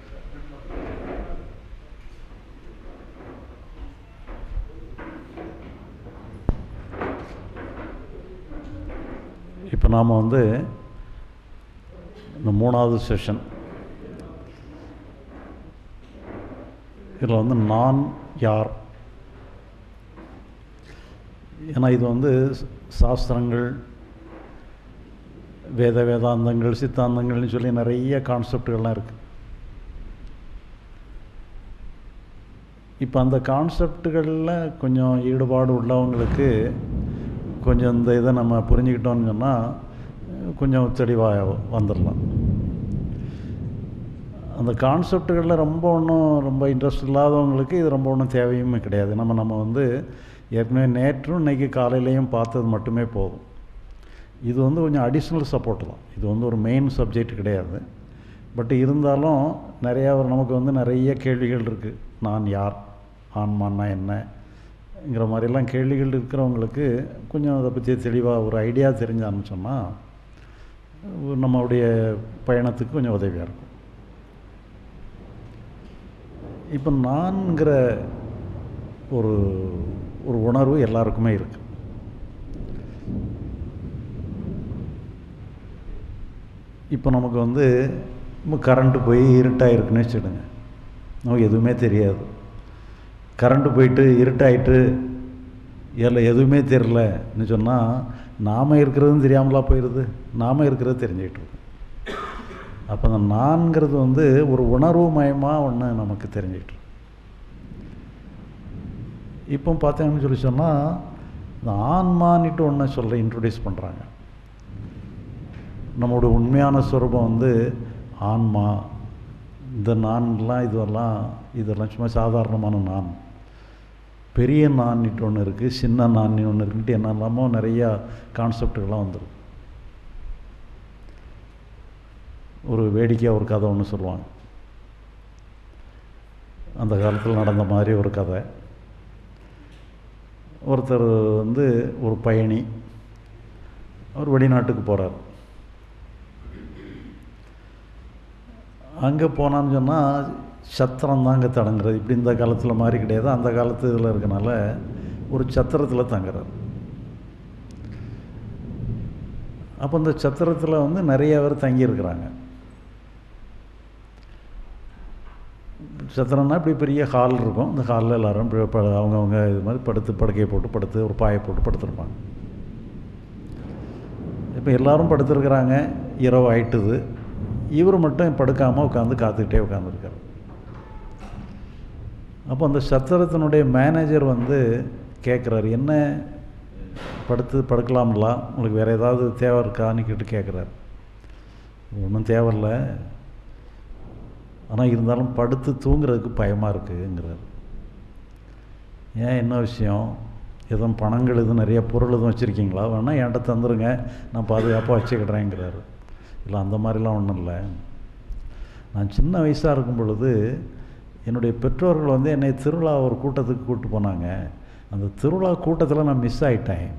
இப்போ நாம் வந்து இந்த மூணாவது செஷன் இதில் வந்து நான் யார் ஏன்னா இது வந்து சாஸ்திரங்கள் வேத வேதாந்தங்கள் சித்தாந்தங்கள்னு சொல்லி நிறைய கான்செப்டுகள்லாம் இருக்குது இப்போ அந்த கான்செப்டுகளில் கொஞ்சம் ஈடுபாடு உள்ளவங்களுக்கு கொஞ்சம் இந்த இதை நம்ம புரிஞ்சுக்கிட்டோம்னு சொன்னால் கொஞ்சம் தெளிவாக வந்துடலாம் அந்த அந்த கான்செப்டுகளில் ரொம்ப ஒன்றும் ரொம்ப இன்ட்ரெஸ்ட் இல்லாதவங்களுக்கு இது ரொம்ப ஒன்றும் தேவையுமே கிடையாது நம்ம நம்ம வந்து ஏற்கனவே நேற்றும் இன்றைக்கி காலையிலையும் பார்த்தது மட்டுமே போதும் இது வந்து கொஞ்சம் அடிஷ்னல் சப்போர்ட் தான் இது வந்து ஒரு மெயின் சப்ஜெக்ட் கிடையாது பட் இருந்தாலும் நிறையா ஒரு நமக்கு வந்து நிறைய கேள்விகள் இருக்குது நான் யார் ஆன்மான்னா என்னங்கிற மாதிரிலாம் கேள்விகள் இருக்கிறவங்களுக்கு கொஞ்சம் அதை பற்றி தெளிவாக ஒரு ஐடியா தெரிஞ்சான்னு சொன்னால் நம்மளுடைய பயணத்துக்கு கொஞ்சம் உதவியாக இருக்கும் இப்போ நான்கிற ஒரு ஒரு உணர்வு எல்லாருக்குமே இருக்குது இப்போ நமக்கு வந்து இப்போ கரண்ட்டு போய் இருட்டாக இருக்குன்னு வச்சுடுங்க நமக்கு எதுவுமே தெரியாது கரண்ட்டு போயிட்டு இருட்டாயிட்டு இதில் எதுவுமே தெரிலன்னு சொன்னால் நாம் இருக்கிறதும் தெரியாமலா போயிடுது நாம் இருக்கிறது தெரிஞ்சுக்கிட்டு இருக்கோம் அப்போ அந்த நான்கிறது வந்து ஒரு உணர்வு மயமாக ஒன்று நமக்கு தெரிஞ்சுக்கிட்டு இருக்கு. இப்போ பார்த்தீங்கன்னு சொல்லி சொன்னால் இந்த ஆன்மானிட்டு ஒன்று சொல்ல இன்ட்ரடியூஸ் பண்ணுறாங்க நம்மளோட உண்மையான ஸ்வரூபம் வந்து ஆன்மா இந்த நான்லாம் இதுவெல்லாம் இதெல்லாம் சும்மா சாதாரணமான நான் பெரிய நான்னிட்டு ஒன்று இருக்குது சின்ன நான்னு ஒன்று இருக்குன்ட்டு என்னெல்லாமோ நிறையா கான்செப்டுகள்லாம் வந்துடும் ஒரு வேடிக்கையாக ஒரு கதை ஒன்று சொல்லுவாங்க அந்த காலத்தில் நடந்த மாதிரி ஒரு கதை ஒருத்தர் வந்து ஒரு பயணி அவர் வெளிநாட்டுக்கு போகிறார் அங்கே போனான்னு சொன்னால் சத்திரம் தான் அங்கே தடங்குறது இப்படி இந்த காலத்தில் மாதிரி கிடையாது அந்த காலத்து இதில் இருக்கனால ஒரு சத்திரத்தில் தங்குறார் அப்போ இந்த சத்திரத்தில் வந்து நிறைய பேர் தங்கியிருக்கிறாங்க சத்திரம்னா இப்படி பெரிய ஹால் இருக்கும் இந்த ஹாலில் எல்லோரும் அவங்கவுங்க இது மாதிரி படுத்து படுக்கையை போட்டு படுத்து ஒரு பாயை போட்டு படுத்துருப்பாங்க இப்போ எல்லாரும் படுத்துருக்குறாங்க இரவு ஆயிட்டுது இவர் மட்டும் படுக்காமல் உட்காந்து காத்துக்கிட்டே உட்காந்துருக்கார் அப்போ அந்த சத்திரத்தினுடைய மேனேஜர் வந்து கேட்குறாரு என்ன படுத்து படுக்கலாம்ல உங்களுக்கு வேறு ஏதாவது தேவை இருக்கான்னு கேட்டு கேட்குறாரு ஒன்றும் தேவையில்ல ஆனால் இருந்தாலும் படுத்து தூங்குறதுக்கு பயமாக இருக்குங்கிறார் ஏன் என்ன விஷயம் எதுவும் பணங்கள் எதுவும் நிறைய பொருள் எதுவும் வச்சுருக்கீங்களா வேணால் என்கிட்ட தந்துடுங்க நான் பாதுகாப்பாக வச்சுக்கிடுறேங்கிறாரு இல்லை அந்த மாதிரிலாம் ஒன்றும் இல்லை நான் சின்ன வயசாக இருக்கும் பொழுது என்னுடைய பெற்றோர்கள் வந்து என்னை திருவிழா ஒரு கூட்டத்துக்கு கூப்பிட்டு போனாங்க அந்த திருவிழா கூட்டத்தில் நான் மிஸ் ஆகிட்டேன்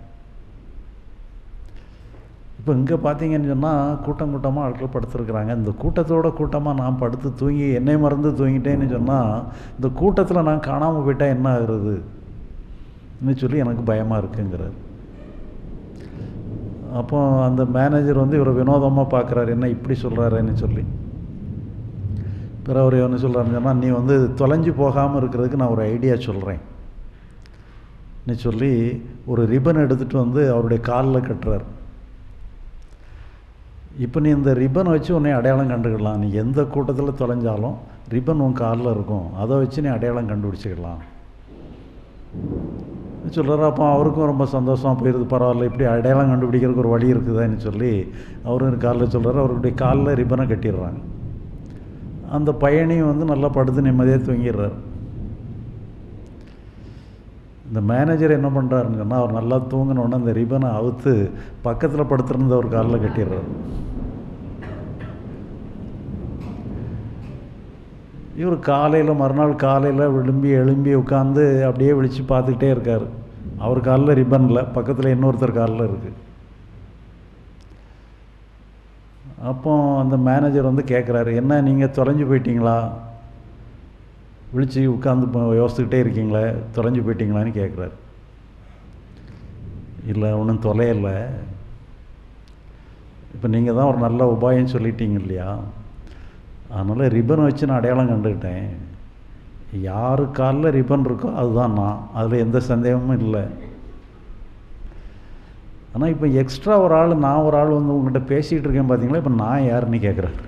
இப்போ இங்கே பார்த்தீங்கன்னு சொன்னால் கூட்டம் கூட்டமாக ஆட்கள் படுத்துருக்குறாங்க இந்த கூட்டத்தோட கூட்டமாக நான் படுத்து தூங்கி என்னை மறந்து தூங்கிட்டேன்னு சொன்னால் இந்த கூட்டத்தில் நான் காணாமல் போயிட்டால் என்ன ஆகுறது சொல்லி எனக்கு பயமாக இருக்குங்கிறார் அப்போ அந்த மேனேஜர் வந்து இவரை வினோதமாக பார்க்குறாரு என்ன இப்படி சொல்கிறாருன்னு சொல்லி பிறகு அவர் என்ன சொல்கிறாருன்னு சொன்னால் நீ வந்து தொலைஞ்சு போகாமல் இருக்கிறதுக்கு நான் ஒரு ஐடியா சொல்கிறேன் நீ சொல்லி ஒரு ரிப்பன் எடுத்துகிட்டு வந்து அவருடைய காலில் கட்டுறார் இப்போ நீ இந்த ரிப்பனை வச்சு உன்னை அடையாளம் கண்டுக்கலாம் நீ எந்த கூட்டத்தில் தொலைஞ்சாலும் ரிப்பன் உன் காலில் இருக்கும் அதை வச்சு நீ அடையாளம் கண்டுபிடிச்சிக்கலாம் சொல்கிறார் அப்போ அவருக்கும் ரொம்ப சந்தோஷமாக போயிடுது பரவாயில்ல இப்படி அடையாளம் கண்டுபிடிக்கிறதுக்கு ஒரு வழி இருக்குதான்னு சொல்லி அவரும் காலில் சொல்கிறார் அவருடைய காலில் ரிப்பனை கட்டிடுறாங்க அந்த பயணியும் வந்து நல்லா படுத்து நிம்மதியாக தூங்கிடுறார் இந்த மேனேஜர் என்ன பண்ணுறாருன்னு சொன்னால் அவர் நல்லா தூங்கினோடனே அந்த ரிப்பனை அவுத்து பக்கத்தில் படுத்திருந்த ஒரு காலில் கட்டிடுறாரு இவர் காலையில் மறுநாள் காலையில் விழும்பி எழும்பி உட்காந்து அப்படியே விழித்து பார்த்துக்கிட்டே இருக்கார் அவர் காலில் ரிப்பன் இல்லை பக்கத்தில் இன்னொருத்தர் காலில் இருக்குது அப்போ அந்த மேனேஜர் வந்து கேட்குறாரு என்ன நீங்கள் தொலைஞ்சு போயிட்டீங்களா விழிச்சு உட்காந்து யோசிச்சுக்கிட்டே இருக்கீங்களே தொலைஞ்சு போயிட்டீங்களான்னு கேட்குறாரு இல்லை ஒன்றும் தொலையலை இப்போ நீங்கள் தான் ஒரு நல்ல உபாயம் சொல்லிட்டீங்க இல்லையா அதனால் ரிப்பன் வச்சு நான் அடையாளம் கண்டுக்கிட்டேன் யாரு காலில் ரிப்பன் இருக்கோ அதுதான் நான் அதில் எந்த சந்தேகமும் இல்லை ஆனால் இப்போ எக்ஸ்ட்ரா ஒரு ஆள் நான் ஒரு ஆள் வந்து உங்கள்கிட்ட பேசிகிட்டு இருக்கேன் பார்த்தீங்களா இப்போ நான் யாருன்னு கேட்குறாரு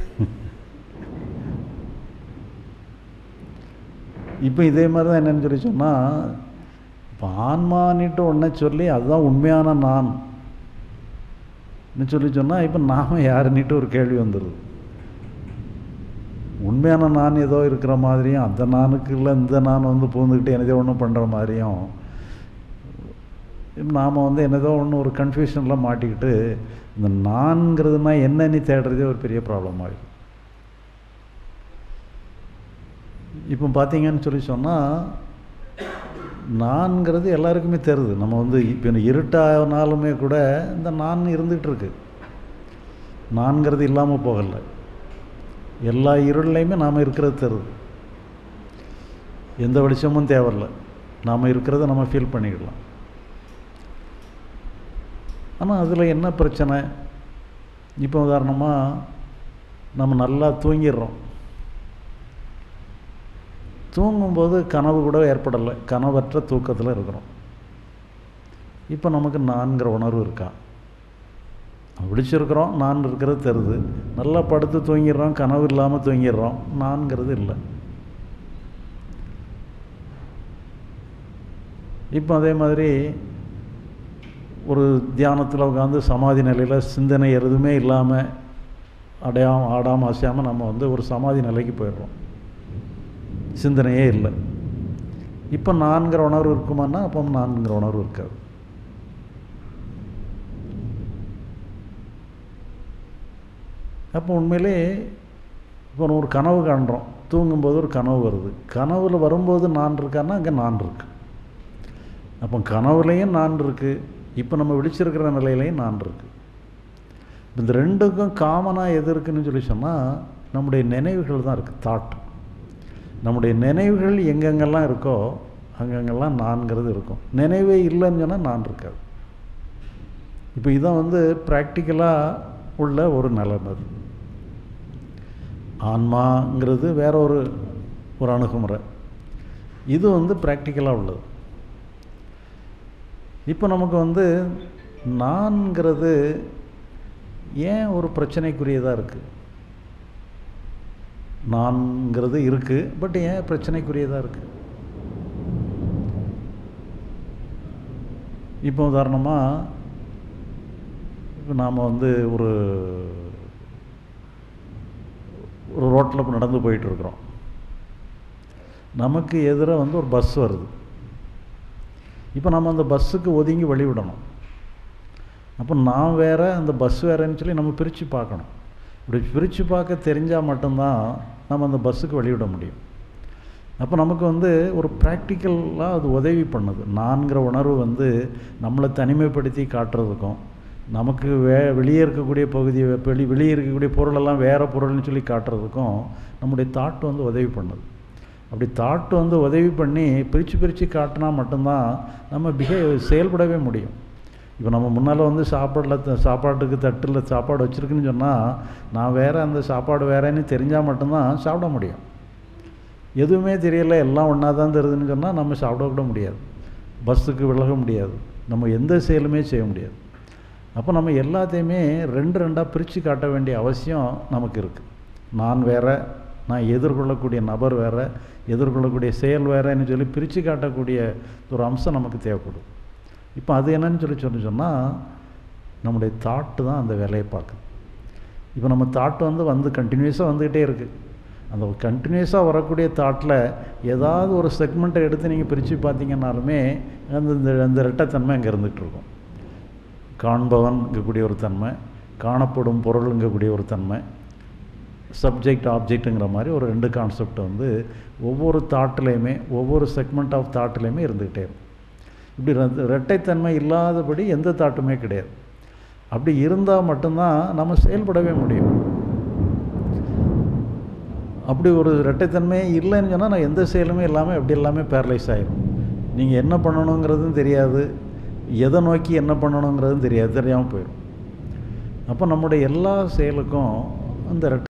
இப்போ இதே மாதிரி தான் என்னென்னு சொல்லி சொன்னால் இப்போ ஆன்மானிட்டு ஒன்றை சொல்லி அதுதான் உண்மையான நான் சொல்லி சொன்னால் இப்போ நாம் யாருன்னிட்டு ஒரு கேள்வி வந்துடுது உண்மையான நான் ஏதோ இருக்கிற மாதிரியும் அந்த நானுக்குள்ள இந்த நான் வந்து பூந்துக்கிட்டு என்னதோ ஒன்று பண்ணுற மாதிரியும் நாம் வந்து என்னதோ ஒன்று ஒரு கன்ஃபியூஷனில் மாட்டிக்கிட்டு இந்த நான்கிறதுனா என்னன்னு தேடுறதே ஒரு பெரிய ப்ராப்ளம் ஆகிடும் இப்போ பார்த்தீங்கன்னு சொல்லி சொன்னால் நான்கிறது எல்லாருக்குமே தெரியுது நம்ம வந்து இப்போ இருட்டானாலுமே கூட இந்த நான் இருந்துகிட்டு இருக்கு நான்கிறது இல்லாமல் போகலை எல்லா இருள்லையுமே நாம் இருக்கிறது தெரியுது எந்த வெளிச்சமும் தேவையில்ல நாம் இருக்கிறத நம்ம ஃபீல் பண்ணிக்கலாம் ஆனால் அதில் என்ன பிரச்சனை இப்போ உதாரணமாக நம்ம நல்லா தூங்கிடுறோம் தூங்கும்போது கனவு கூட ஏற்படலை கனவற்ற தூக்கத்தில் இருக்கிறோம் இப்போ நமக்கு நான்கிற உணர்வு இருக்கா விழிச்சிருக்கிறோம் நான் இருக்கிறது தெரியுது நல்லா படுத்து தூங்கிடுறோம் கனவு இல்லாமல் தூங்கிடுறோம் நான்கிறது இல்லை இப்போ அதே மாதிரி ஒரு தியானத்தில் உட்காந்து சமாதி நிலையில் சிந்தனை எதுவுமே இல்லாமல் அடையாம ஆடாமல் அசையாமல் நம்ம வந்து ஒரு சமாதி நிலைக்கு போயிடுறோம் சிந்தனையே இல்லை இப்போ நான்கிற உணர்வு இருக்குமான்னா அப்போ நான்கிற உணர்வு இருக்காது அப்போ உண்மையிலே இப்போ ஒரு கனவு காண்றோம் தூங்கும்போது ஒரு கனவு வருது கனவுல வரும்போது நான் இருக்கான்னா அங்கே நான் இருக்கு அப்போ கனவுலையும் நான் இருக்கு இப்போ நம்ம விழிச்சிருக்கிற நிலையிலையும் நான் இருக்கு இந்த ரெண்டுக்கும் காமனாக எது இருக்குன்னு சொல்லி சொன்னால் நம்முடைய நினைவுகள் தான் இருக்குது தாட் நம்முடைய நினைவுகள் எங்கெங்கெல்லாம் இருக்கோ அங்கங்கெல்லாம் நான்கிறது இருக்கும் நினைவே இல்லைன்னு சொன்னால் நான் இருக்காது இப்போ இதான் வந்து ப்ராக்டிக்கலாக உள்ள ஒரு நிலைமை அது ஆன்மாங்கிறது வேற ஒரு ஒரு அணுகுமுறை இது வந்து ப்ராக்டிக்கலாக உள்ளது இப்போ நமக்கு வந்து நான்கிறது ஏன் ஒரு பிரச்சனைக்குரியதாக இருக்குது நான்கிறது இருக்குது பட் ஏன் பிரச்சனைக்குரியதாக இருக்குது இப்போ உதாரணமாக இப்போ நாம் வந்து ஒரு ஒரு ரோட்டில் நடந்து போயிட்டுருக்குறோம் நமக்கு எதிராக வந்து ஒரு பஸ் வருது இப்போ நம்ம அந்த பஸ்ஸுக்கு ஒதுங்கி வழி விடணும் அப்போ நான் வேற அந்த பஸ் வேறேன்னு சொல்லி நம்ம பிரித்து பார்க்கணும் இப்படி பிரித்து பார்க்க தெரிஞ்சால் மட்டும்தான் நம்ம அந்த பஸ்ஸுக்கு வழிவிட முடியும் அப்போ நமக்கு வந்து ஒரு ப்ராக்டிக்கலாக அது உதவி பண்ணுது நான்கிற உணர்வு வந்து நம்மளை தனிமைப்படுத்தி காட்டுறதுக்கும் நமக்கு வே வெளியே இருக்கக்கூடிய பகுதி வெளி வெளியே இருக்கக்கூடிய பொருளெல்லாம் வேறு பொருள்னு சொல்லி காட்டுறதுக்கும் நம்முடைய தாட் வந்து உதவி பண்ணுது அப்படி தாட் வந்து உதவி பண்ணி பிரித்து பிரித்து காட்டினா மட்டும்தான் நம்ம பிஹேவ் செயல்படவே முடியும் இப்போ நம்ம முன்னால் வந்து சாப்பாடில் சாப்பாட்டுக்கு தட்டில் சாப்பாடு வச்சுருக்குன்னு சொன்னால் நான் வேறு அந்த சாப்பாடு வேறேன்னு தெரிஞ்சால் மட்டும்தான் சாப்பிட முடியும் எதுவுமே தெரியல எல்லாம் ஒன்றா தான் தெரியுதுன்னு சொன்னால் நம்ம சாப்பிட கூட முடியாது பஸ்ஸுக்கு விலக முடியாது நம்ம எந்த செயலுமே செய்ய முடியாது அப்போ நம்ம எல்லாத்தையுமே ரெண்டு ரெண்டாக பிரித்து காட்ட வேண்டிய அவசியம் நமக்கு இருக்குது நான் வேற நான் எதிர்கொள்ளக்கூடிய நபர் வேற எதிர்கொள்ளக்கூடிய செயல் வேறன்னு சொல்லி பிரித்து காட்டக்கூடிய ஒரு அம்சம் நமக்கு தேவைப்படும் இப்போ அது என்னன்னு சொல்லி சொல்லி சொன்னால் நம்முடைய தாட்டு தான் அந்த வேலையை பார்க்குது இப்போ நம்ம தாட்டு வந்து வந்து கண்டினியூஸாக வந்துக்கிட்டே இருக்குது அந்த கண்டினியூஸாக வரக்கூடிய தாட்டில் ஏதாவது ஒரு செக்மெண்ட்டை எடுத்து நீங்கள் பிரித்து பார்த்தீங்கன்னாலுமே அந்த இந்த அந்த ரெட்டத்தன்மை அங்கே இருந்துகிட்டு இருக்கும் காண்பவன்ங்கக்கூடிய ஒரு தன்மை காணப்படும் பொருளுங்கக்கூடிய ஒரு தன்மை சப்ஜெக்ட் ஆப்ஜெக்ட்டுங்கிற மாதிரி ஒரு ரெண்டு கான்செப்ட் வந்து ஒவ்வொரு தாட்லேயுமே ஒவ்வொரு செக்மெண்ட் ஆஃப் தாட்லேயுமே இருந்துக்கிட்டே இருக்கும் இப்படி ரெ- ரெட்டைத்தன்மை இல்லாதபடி எந்த தாட்டுமே கிடையாது அப்படி இருந்தால் மட்டும்தான் நம்ம செயல்படவே முடியும் அப்படி ஒரு இரட்டைத்தன்மை இல்லைன்னு சொன்னால் நான் எந்த செயலுமே இல்லாமல் எப்படி எல்லாமே பேரலைஸ் ஆயிடும் நீங்கள் என்ன பண்ணணுங்கிறதும் தெரியாது எதை நோக்கி என்ன பண்ணணுங்கிறதும் தெரியாது தெரியாமல் போயிடும் அப்போ நம்முடைய எல்லா செயலுக்கும் அந்த ரெட்டை